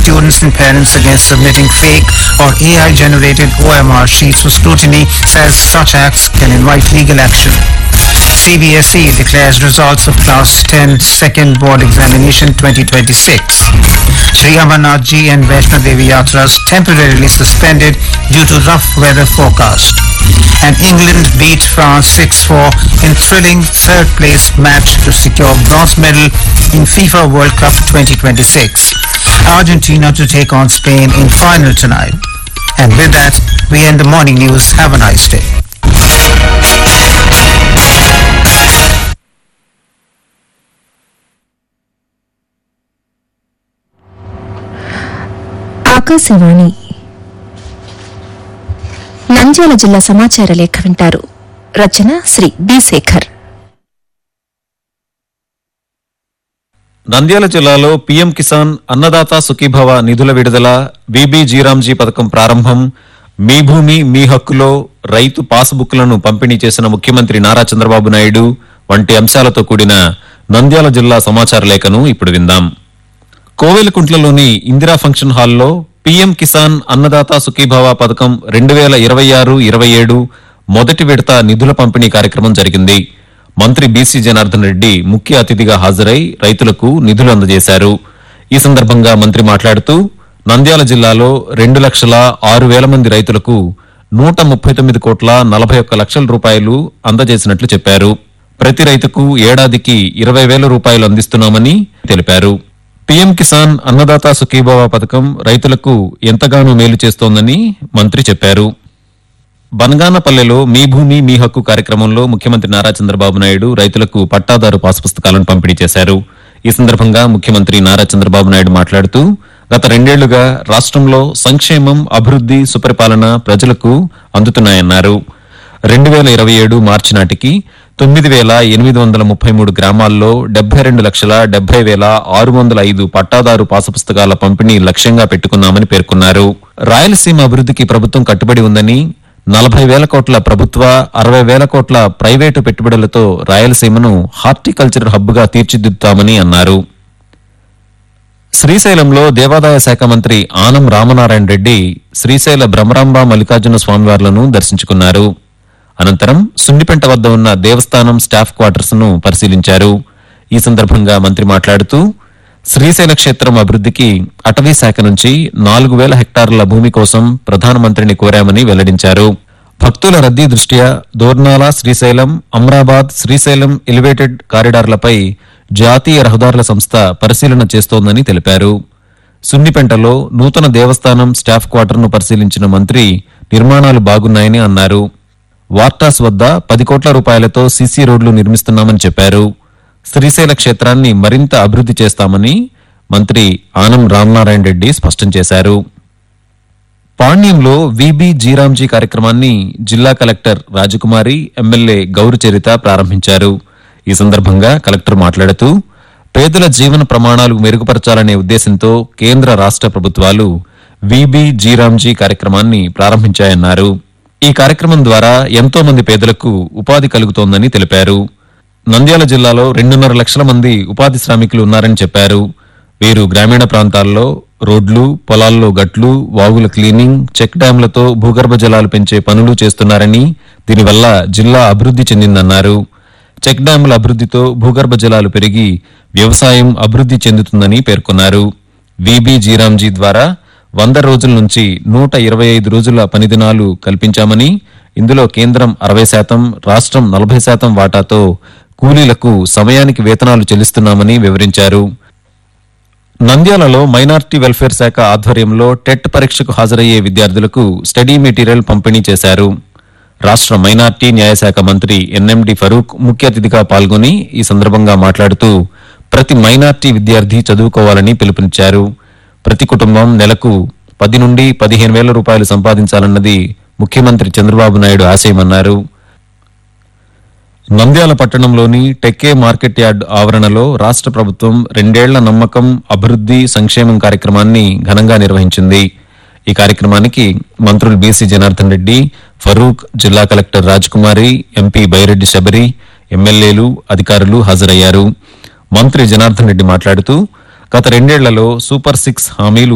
students and parents against submitting fake or AI-generated OMR sheets for scrutiny says such acts can invite legal action. CBSE declares results of Class 10 Second Board Examination 2026. Sri Amarnath Ji and Vaishno Devi Yatras temporarily suspended due to rough weather forecast. And England beat France 6-4 in thrilling third place match to secure bronze medal in FIFA World Cup 2026. Argentina to take on Spain in final tonight. And with that, we end the morning news. Have a nice day. Akashvani Nandyal జిల్లా సమాచార లేఖ వింటారు రచన Shri B Sekhar Nandyal జిల్లాలో PM Kisan Annadata Sukhibhava నిధుల విడుదల BB జీరాంజీ పథకం ప్రారంభం మీ భూమి మీ హక్కులో రైతు పాస్బుక్లను పంపిణీ చేసిన ముఖ్యమంత్రి నారా చంద్రబాబు నాయుడు వంటి అంశాలతో కూడిన నంద్యాల జిల్లా సమాచార లేఖను ఇప్పుడు విందాం కోవెలకుంట్లలోని ఇందిరా ఫంక్షన్ హాల్లో పీఎం కిసాన్ అన్నదాత సుఖీభవ పథకం రెండు వేల ఇరవై ఆరు ఇరవై ఏడు మొదటి విడత నిధుల పంపిణీ కార్యక్రమం జరిగింది మంత్రి బీసీ జనార్దన్ రెడ్డి ముఖ్య అతిథిగా హాజరై రైతులకు నిధులు అందజేశారు ఈ సందర్భంగా మంత్రి మాట్లాడుతూ నంద్యాల జిల్లాలో రెండు లక్షల ఆరు వేల మంది రైతులకు నూట ముప్పై తొమ్మిది కోట్ల నలభై ఒక్క లక్షల రూపాయలు అందజేసినట్లు చెప్పారు ప్రతి రైతుకు ఏడాదికి ఇరవై వేల రూపాయలు అందిస్తున్నామని తెలిపారు పీఎం కిసాన్ అన్నదాత సుఖీభవ పథకం రైతులకు ఎంతగానో మేలు చేస్తోందని మంత్రి చెప్పారు బనగానపల్లెలో మీ భూమి మీ హక్కు కార్యక్రమంలో ముఖ్యమంత్రి నారా చంద్రబాబు నాయుడు రైతులకు పట్టాదారు పాస్ పుస్తకాలను పంపిణీ చేశారు ఈ సందర్భంగా ముఖ్యమంత్రి నారా చంద్రబాబు నాయుడు మాట్లాడుతూ గత రెండేళ్లుగా రాష్ట్రంలో సంక్షేమం అభివృద్ది సుపరిపాలన ప్రజలకు అందుతున్నాయన్నారు రెండు వేల ఇరవై ఏడు మార్చి నాటికి తొమ్మిది వేల ఎనిమిది వందల ముప్పై మూడు గ్రామాల్లో డెబ్బై రెండు లక్షల డెబ్బై వేల ఆరు వందల ఐదు పట్టాదారు పాసపుస్తకాల పంపిణీ లక్ష్యంగా పెట్టుకున్నామని పేర్కొన్నారు రాయలసీమ అభివృద్ధికి ప్రభుత్వం కట్టుబడి ఉందని నలభై వేల కోట్ల ప్రభుత్వ అరవై వేల కోట్ల ప్రైవేటు పెట్టుబడులతో రాయలసీమను హార్టికల్చర్ హబ్గా తీర్చిదిద్దుతామని అన్నారు శ్రీశైలంలో దేవాదాయ శాఖ మంత్రి ఆనం రామనారాయణ రెడ్డి శ్రీశైల భ్రమరాంబ మల్లికార్జున స్వామివార్లను దర్శించుకున్నారు అనంతరం సున్నిపెంట వద్ద ఉన్న దేవస్థానం స్టాఫ్ క్వార్టర్స్ ను పరిశీలించారు ఈ సందర్భంగా మంత్రి మాట్లాడుతూ శ్రీశైల క్షేత్రం అభివృద్ధికి అటవీ శాఖ నుంచి నాలుగు వేల హెక్టార్ల భూమి కోసం ప్రధానమంత్రిని కోరామని వెల్లడించారు భక్తుల రద్దీ దృష్ట్యా దోర్నాల శ్రీశైలం అమ్రాబాద్ శ్రీశైలం ఎలివేటెడ్ కారిడార్లపై జాతీయ రహదారుల సంస్థ పరిశీలన చేస్తోందని తెలిపారు సున్నిపెంటలో నూతన దేవస్థానం స్టాఫ్ క్వార్టర్ను పరిశీలించిన మంత్రి నిర్మాణాలు బాగున్నాయని అన్నారు వార్టాస్ వద్ద పది కోట్ల రూపాయలతో సీసీ రోడ్లు నిర్మిస్తున్నామని చెప్పారు శ్రీశైల క్షేత్రాన్ని మరింత అభివృద్ధి చేస్తామని మంత్రి ఆనం రామనారాయణ రెడ్డి స్పష్టం చేశారు పాణ్యంలో విబి జీరాంజీ కార్యక్రమాన్ని జిల్లా కలెక్టర్ రాజకుమారి ఎమ్మెల్యే గౌరు చరిత ప్రారంభించారు ఈ సందర్భంగా కలెక్టర్ మాట్లాడుతూ పేదల జీవన ప్రమాణాలు మెరుగుపరచాలనే ఉద్దేశంతో కేంద్ర రాష్ట్ర ప్రభుత్వాలు విబి జీరాంజీ కార్యక్రమాన్ని ప్రారంభించాయన్నారు ఈ కార్యక్రమం ద్వారా ఎంతో మంది పేదలకు ఉపాధి కలుగుతోందని తెలిపారు నంద్యాల జిల్లాలో రెండున్నర లక్షల మంది ఉపాధి శ్రామికులు ఉన్నారని చెప్పారు వీరు గ్రామీణ ప్రాంతాల్లో రోడ్లు పొలాల్లో గట్లు వాగుల క్లీనింగ్ చెక్ డ్యాంలతో భూగర్భ జలాలు పెంచే పనులు చేస్తున్నారని దీనివల్ల జిల్లా అభివృద్ధి చెందిందన్నారు చెక్ డ్యాంల అభివృద్ధితో భూగర్భ జలాలు పెరిగి వ్యవసాయం అభివృద్ధి చెందుతుందని పేర్కొన్నారు విబి జీరాంజీ ద్వారా వంద రోజుల నుంచి నూట ఇరవై ఐదు రోజుల పనిదినాలు కల్పించామని ఇందులో కేంద్రం అరవై శాతం రాష్ట్రం నలభై శాతం వాటాతో కూలీలకు సమయానికి వేతనాలు చెల్లిస్తున్నామని వివరించారు నంద్యాలలో మైనార్టీ వెల్ఫేర్ శాఖ ఆధ్వర్యంలో టెట్ పరీక్షకు హాజరయ్యే విద్యార్థులకు స్టడీ మెటీరియల్ పంపిణీ చేశారు రాష్ట్ర మైనార్టీ న్యాయశాఖ మంత్రి ఎన్ఎండి ఫరూక్ ముఖ్య అతిథిగా పాల్గొని ఈ సందర్భంగా మాట్లాడుతూ ప్రతి మైనార్టీ విద్యార్థి చదువుకోవాలని పిలుపునిచ్చారు ప్రతి కుటుంబం నెలకు పది నుండి పదిహేను వేల రూపాయలు సంపాదించాలన్నది ముఖ్యమంత్రి చంద్రబాబు నాయుడు ఆశయమన్నారు నంద్యాల పట్టణంలోని టెక్కే మార్కెట్ యార్డ్ ఆవరణలో రాష్ట్ర ప్రభుత్వం రెండేళ్ల నమ్మకం అభివృద్ధి సంక్షేమం కార్యక్రమాన్ని ఘనంగా నిర్వహించింది ఈ కార్యక్రమానికి మంత్రులు బీసీ జనార్దన్ రెడ్డి ఫరూక్ జిల్లా కలెక్టర్ రాజ్కుమారి ఎంపీ బైరెడ్డి శబరి ఎమ్మెల్యేలు అధికారులు హాజరయ్యారు మంత్రి జనార్దన్ రెడ్డి మాట్లాడుతూ గత రెండేళ్లలో సూపర్ సిక్స్ హామీలు